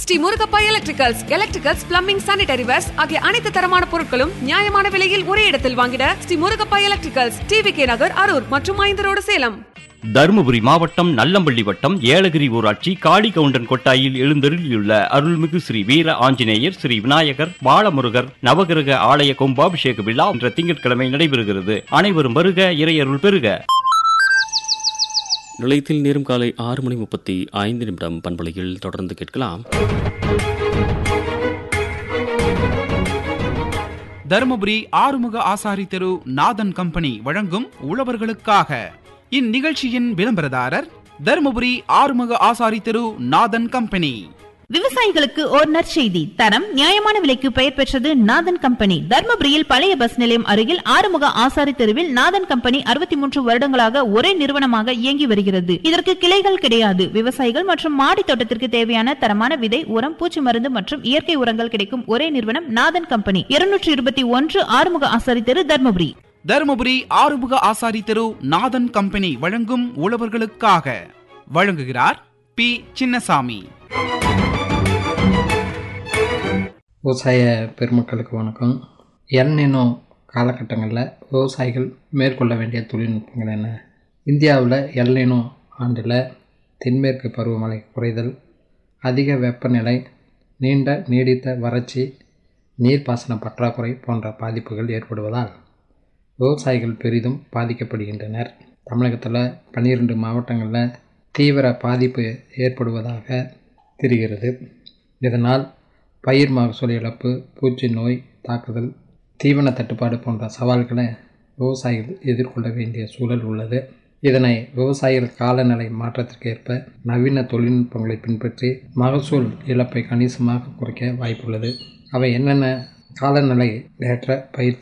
Sri Murugappa electricals electricals plumbing sanitary wares ஆகிய அனைத்து தரமான பொருட்களும் நியாயமான விலையில் ஒரே இடத்தில் வாங்கிட Sri Murugappa electricals TV K Nagar Arur மற்றும் ஐந்தரோடு சேலம் தருமபுரி மாவட்டம் நல்லம்பள்ளி வட்டம் ஏலகிரி ஊராட்சி காளிகவுண்டன் கொட்டாயில் எழுந்தருளியுள்ள அருள்மிகு ஸ்ரீ வீர ஆஞ்சநேயர் ஸ்ரீ விநாயகர் பாலமுருகர் நவகிரக ஆலய கும்பாபிஷேக விழா என்ற திங்கட்கிழமை நடைபெறுகிறது அனைவரும் வருக இறையருள் பெறுக நிலையத்தில் நேரம் காலை ஆறு மணி முப்பத்தி ஐந்து நிமிடம் பண்பலையில் தொடர்ந்து கேட்கலாம் தருமபுரி ஆறுமுக ஆசாரி தெரு நாதன் கம்பெனி வழங்கும் உழவர்களுக்காக இந்நிகழ்ச்சியின் விளம்பரதாரர் தருமபுரி ஆறுமுக ஆசாரி தெரு நாதன் கம்பெனி விவசாயிகளுக்கு ஓர் நற்செய்தி தரம் நியாயமான விலைக்கு பெயர் பெற்றது நாதன் கம்பெனி தர்மபுரியில் பழைய பஸ் நிலையம் அருகில் ஆறுமுக ஆசாரி தெருவில் நாதன் கம்பெனி அறுபத்தி மூன்று வருடங்களாக ஒரே நிறுவனமாக இயங்கி வருகிறது இதற்கு கிளைகள் கிடையாது விவசாயிகள் மற்றும் மாடி தோட்டத்திற்கு தேவையான தரமான விதை உரம் பூச்சி மருந்து மற்றும் இயற்கை உரங்கள் கிடைக்கும் ஒரே நிறுவனம் நாதன் கம்பெனி இருநூற்றி இருபத்தி ஒன்று ஆறுமுக ஆசாரி தெரு தர்மபுரி தருமபுரி ஆறுமுக ஆசாரி தெரு நாதன் கம்பெனி வழங்கும் உழவர்களுக்காக வழங்குகிறார் பி சின்னசாமி விவசாய பெருமக்களுக்கு வணக்கம் எல்நினோ காலகட்டங்களில் விவசாயிகள் மேற்கொள்ள வேண்டிய தொழில்நுட்பங்கள் என்ன இந்தியாவில் எல்நினோ ஆண்டில் தென்மேற்கு பருவமழை குறைதல் அதிக வெப்பநிலை நீண்ட நீடித்த வறட்சி நீர்ப்பாசன பற்றாக்குறை போன்ற பாதிப்புகள் ஏற்படுவதால் விவசாயிகள் பெரிதும் பாதிக்கப்படுகின்றனர் தமிழகத்தில் பன்னிரெண்டு மாவட்டங்களில் தீவிர பாதிப்பு ஏற்படுவதாக தெரிகிறது இதனால் பயிர் மகசூல் இழப்பு பூச்சி நோய் தாக்குதல் தீவன தட்டுப்பாடு போன்ற சவால்களை விவசாயிகள் எதிர்கொள்ள வேண்டிய சூழல் உள்ளது இதனை விவசாயிகள் காலநிலை மாற்றத்திற்கு ஏற்ப நவீன தொழில்நுட்பங்களை பின்பற்றி மகசூல் இழப்பை கணிசமாக குறைக்க வாய்ப்புள்ளது அவை என்னென்ன காலநிலை ஏற்ற பயிர்